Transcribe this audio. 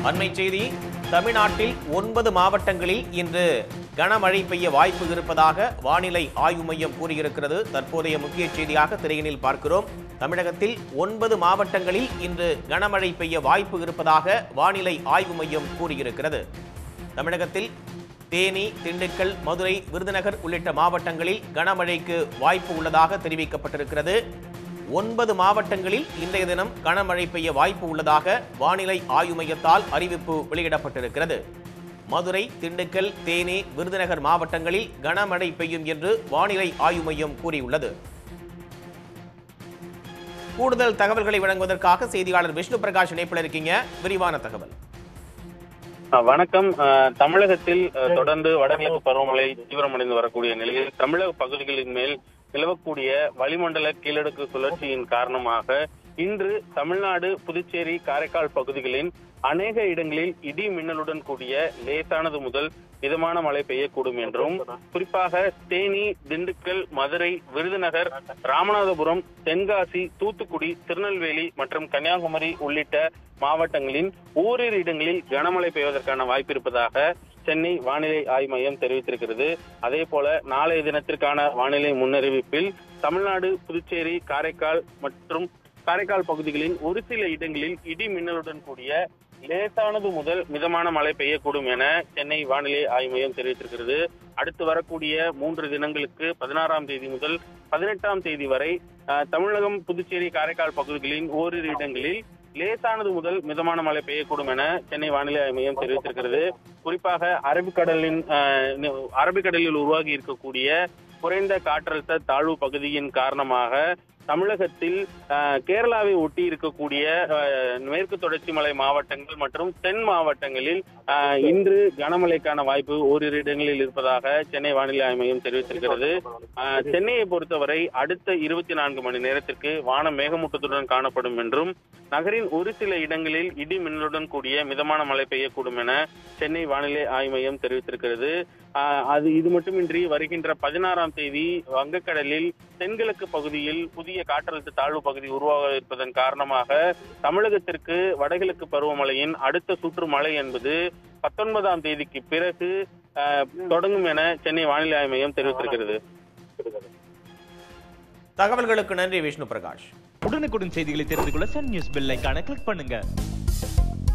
அண்மை செய்தி தமிழ்நாட்டில் ஒன்பது மாவட்டங்களில் இன்று கனமழை பெய்ய வாய்ப்பு இருப்பதாக வானிலை ஆய்வு மையம் கூறியிருக்கிறது தற்போதைய முக்கிய செய்தியாக திரையினில் பார்க்கிறோம் தமிழகத்தில் ஒன்பது மாவட்டங்களில் இன்று கனமழை பெய்ய வாய்ப்பு இருப்பதாக வானிலை ஆய்வு மையம் கூறியிருக்கிறது தமிழகத்தில் தேனி திண்டுக்கல் மதுரை விருதுநகர் உள்ளிட்ட மாவட்டங்களில் கனமழைக்கு வாய்ப்பு உள்ளதாக தெரிவிக்கப்பட்டிருக்கிறது ஒன்பது மாவட்டங்களில் இன்றைய தினம் கனமழை பெய்ய வாய்ப்பு உள்ளதாக வானிலை ஆய்வு மையத்தால் அறிவிப்பு வெளியிடப்பட்டிருக்கிறது மதுரை திண்டுக்கல் தேனி விருதுநகர் மாவட்டங்களில் கனமழை பெய்யும் என்று வானிலை ஆய்வு மையம் கூறியுள்ளது கூடுதல் தகவல்களை வழங்குவதற்காக செய்தியாளர் விஷ்ணு பிரகாஷ் இணைப்பில் இருக்கீங்க விரிவான தகவல் அஹ் வணக்கம் அஹ் தமிழகத்தில் அஹ் தொடர்ந்து வடகிழக்கு பருவமழை தீவிரமடைந்து வரக்கூடிய நிலையில் தமிழக பகுதிகளின் மேல் நிலவக்கூடிய வளிமண்டல கீழடுக்கு சுழற்சியின் காரணமாக இன்று தமிழ்நாடு புதுச்சேரி காரைக்கால் பகுதிகளின் அநேக இடங்களில் இடி மின்னலுடன் கூடிய லேசானது முதல் மிதமான மழை பெய்யக்கூடும் என்றும் குறிப்பாக தேனி திண்டுக்கல் மதுரை விருதுநகர் ராமநாதபுரம் தென்காசி தூத்துக்குடி திருநெல்வேலி மற்றும் கன்னியாகுமரி உள்ளிட்ட மாவட்டங்களின் ஓரிரு இடங்களில் கனமழை பெய்வதற்கான வாய்ப்பு இருப்பதாக சென்னை வானிலை ஆய்வு மையம் தெரிவித்திருக்கிறது அதே போல நாளைய தினத்திற்கான வானிலை முன்னறிவிப்பில் தமிழ்நாடு புதுச்சேரி காரைக்கால் மற்றும் காரைக்கால் பகுதிகளின் ஒரு சில இடங்களில் இடி மின்னலுடன் கூடிய லேசானது முதல் மிதமான மழை பெய்யக்கூடும் என சென்னை வானிலை ஆய்வு மையம் தெரிவித்திருக்கிறது அடுத்து வரக்கூடிய மூன்று தினங்களுக்கு பதினாறாம் தேதி முதல் பதினெட்டாம் தேதி வரை அஹ், தமிழகம் புதுச்சேரி காரைக்கால் பகுதிகளின் ஓரிரு இடங்களில் லேசானது முதல் மிதமான மழை பெய்யக்கூடும் என சென்னை வானிலை ஆய்வு மையம் தெரிவித்திருக்கிறது குறிப்பாக அரபிக்கடலின் அஹ், நி- அரபிக்கடலில் உருவாகி இருக்கக்கூடிய குறைந்த காற்றழுத்த தாழ்வு பகுதியின் காரணமாக தமிழகத்தில் அஹ், கேரளாவை ஒட்டி இருக்கக்கூடிய அஹ், மேற்கு தொடர்ச்சி மலை மாவட்டங்கள் மற்றும் தென் மாவட்டங்களில் அஹ், இன்று கனமழைக்கான வாய்ப்பு ஓரிரு இடங்களில் இருப்பதாக சென்னை வானிலை ஆய்வு மையம் தெரிவித்திருக்கிறது அஹ், சென்னையை பொறுத்தவரை அடுத்த இருபத்தி நான்கு மணி நேரத்திற்கு வானம் மேகமூட்டத்துடன் காணப்படும் என்றும் நகரின் ஒரு சில இடங்களில் இடி மின்னலுடன் கூடிய மிதமான மழை பெய்யக்கூடும் என சென்னை வானிலை ஆய்வு மையம் தெரிவித்திருக்கிறது ஆஹ் அது இது மட்டுமின்றி வருகின்ற பதினாறாம் தேதி வங்கக்கடலில் தென்கிழக்கு பகுதியில் புதிய காற்றழுத்த தாழ்வு பகுதி உருவாக இருப்பதன் காரணமாக தமிழகத்திற்கு வடகிழக்கு பருவமழையின் அடுத்த சுற்று மழை என்பது பத்தொன்பதாம் தேதிக்கு பிறகு ஆஹ், தொடங்கும் என சென்னை வானிலை ஆய்வு மையம் தெரிவித்திருக்கிறது தகவல்களுக்கு நன்றி விஷ்ணு பிரகாஷ் உடனுக்குடன் செய்திகளை தெரிந்து கொள்ள சன் நியூஸ் பெல் ஐகானை கிளிக் பண்ணுங்க